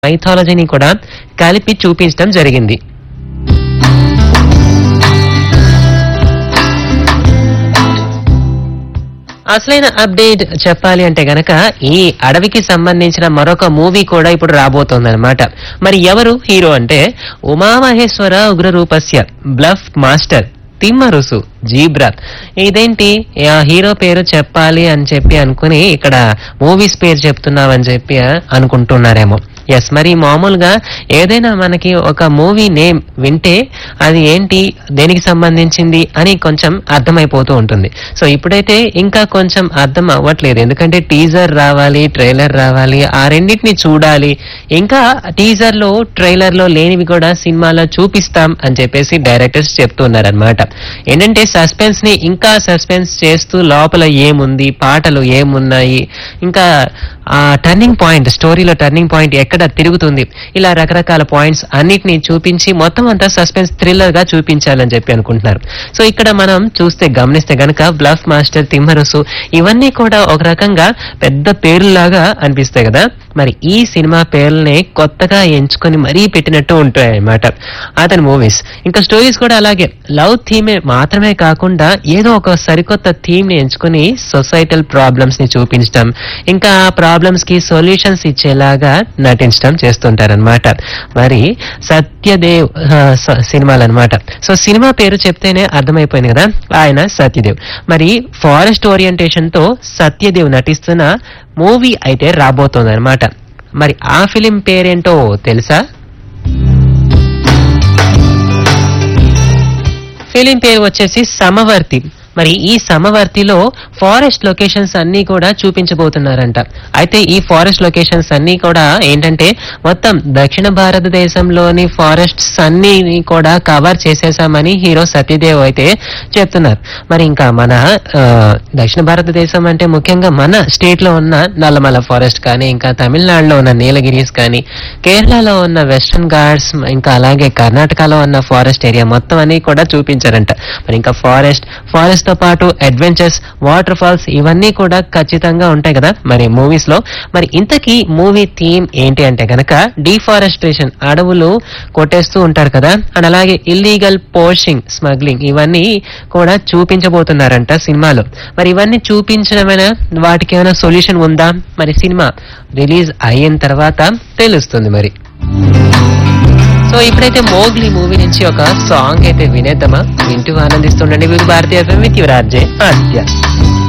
మైథాలజీని కూడా కలిపి చూపించడం జరిగింది అసలైన అప్డేట్ చెప్పాలి అంటే గనక ఈ అడవికి సంబంధించిన మరొక మూవీ కూడా ఇప్పుడు రాబోతోందన్నమాట మరి ఎవరు హీరో అంటే Umamaheswara Ugraroopasya bluff master Thimmarusu zebra ఇదేంటి ఆ హీరో పేరు చెప్పాలి అని చెప్పి అనుకుని ఇక్కడ మూవీస్ పేరు చెప్తున్నావని చెప్పి అనుకుంటున్నారేమో ఎస్ మరి మామూలుగా ఏదైనా మనకి ఒక మూవీ నేమ్ వింటే అది ఏంటి దేనికి సంబంధించింది అని కొంచెం అర్థమైపోతూ ఉంటుంది సో ఇప్పుడైతే ఇంకా కొంచెం అర్థం అవ్వట్లేదు ఎందుకంటే టీజర్ రావాలి ట్రైలర్ రావాలి ఆ రెండింటిని చూడాలి ఇంకా టీజర్ లో ట్రైలర్ లో లేనివి కూడా సినిమాలో చూపిస్తాం అని చెప్పేసి డైరెక్టర్స్ చెప్తున్నారనమాట ఏంటంటే సస్పెన్స్ ని ఇంకా సస్పెన్స్ చేస్తూ లోపల ఏముంది పాటలు ఏమున్నాయి ఇంకా ఆ టర్నింగ్ పాయింట్ స్టోరీలో టర్నింగ్ పాయింట్ ఎక్కడ తిరుగుతుంది ఇలా రకరకాల పాయింట్స్ అన్నిటిని చూపించి మొత్తం అంతా సస్పెన్స్ థ్రిల్లర్ గా చూపించాలని చెప్పి అనుకుంటున్నారు సో ఇక్కడ మనం చూస్తే గమనిస్తే గనక బ్లఫ్ మాస్టర్ తిమ్మరుసు ఇవన్నీ కూడా ఒక రకంగా పెద్ద పేర్లులాగా అనిపిస్తాయి కదా మరి ఈ సినిమా పేర్లనే కొత్తగా ఎంచుకొని మరీ పెట్టినట్టు ఉంటాయి అన్నమాట అతని మూవీస్ ఇంకా స్టోరీస్ కూడా అలాగే లవ్ థీమే మాత్రమే కాకుండా ఏదో ఒక సరికొత్త థీమ్ ని ఎంచుకొని సొసైటల్ ప్రాబ్లమ్స్ ని చూపించడం ఇంకా ఆ ప్రాబ్లమ్స్ కి సొల్యూషన్స్ ఇచ్చేలాగా నటించడం చేస్తుంటారనమాట మరి సత్యదేవ్ ఆ, స- సినిమాలు అనమాట సో సినిమా పేరు చెప్తేనే అర్థమైపోయింది కదా ఆయన సత్యదేవ్ మరి ఫారెస్ట్ ఓరియంటేషన్ తో సత్యదేవ్ నటిస్తున్న మూవీ అయితే రాబోతోంది అనమాట మరి ఆ ఫిలిం పేరేంటో తెలుసా ఫిలిం పేరు వచ్చేసి సమవర్తి మరి ఈ సమవర్తిలో ఫారెస్ట్ లొకేషన్స్ అన్ని కూడా చూపించబోతున్నారంట అయితే ఈ ఫారెస్ట్ లొకేషన్స్ అన్ని కూడా ఏంటంటే మొత్తం దక్షిణ భారతదేశంలోని ఫారెస్ట్స్ అన్ని కూడా కవర్ చేసేసామని హీరో సత్యదేవ్ అయితే చెప్తున్నారు మరి ఇంకా మన ఆ, దక్షిణ భారతదేశం అంటే ముఖ్యంగా మన స్టేట్ లో ఉన్న నల్లమల ఫారెస్ట్ కానీ ఇంకా తమిళనాడులో ఉన్న నీలగిరీస్ కానీ కేరళలో ఉన్న వెస్టర్న్ ఘాట్స్ ఇంకా అలాగే కర్ణాటకలో ఉన్న ఫారెస్ట్ ఏరియా మొత్తం అని కూడా చూపించారంట మరి ఇంకా ఫారెస్ట్ ఫారెస్ట్ తో పాటు అడ్వెంచర్స్ వాటర్ ఫాల్స్ ఇవన్నీ కూడా ఖచ్చితంగా ఉంటాయి కదా మరి మూవీస్ లో మరి ఇంతకీ మూవీ థీమ్ ఏంటి అంటే గనక డిఫారెస్ట్రేషన్ అడవులు కొట్టేస్తూ ఉంటారు కదా అండ్ అలాగే ఇల్లీగల్ పోషింగ్ స్మగ్లింగ్ ఇవన్నీ కూడా చూపించబోతున్నారంట సినిమాలో మరి ఇవన్నీ చూపించడమైనా వాటికి ఏమైనా సొల్యూషన్ ఉందా మరి సినిమా రిలీజ్ అయిన తర్వాత తెలుస్తుంది మరి సో ఇప్పుడైతే మోగ్లీ మూవీ నుంచి ఒక సాంగ్ అయితే వినేద్దామా వింటూ ఆనందిస్తుండండి వివిధ భారతీయ విత్ యువరాజే ఆద్య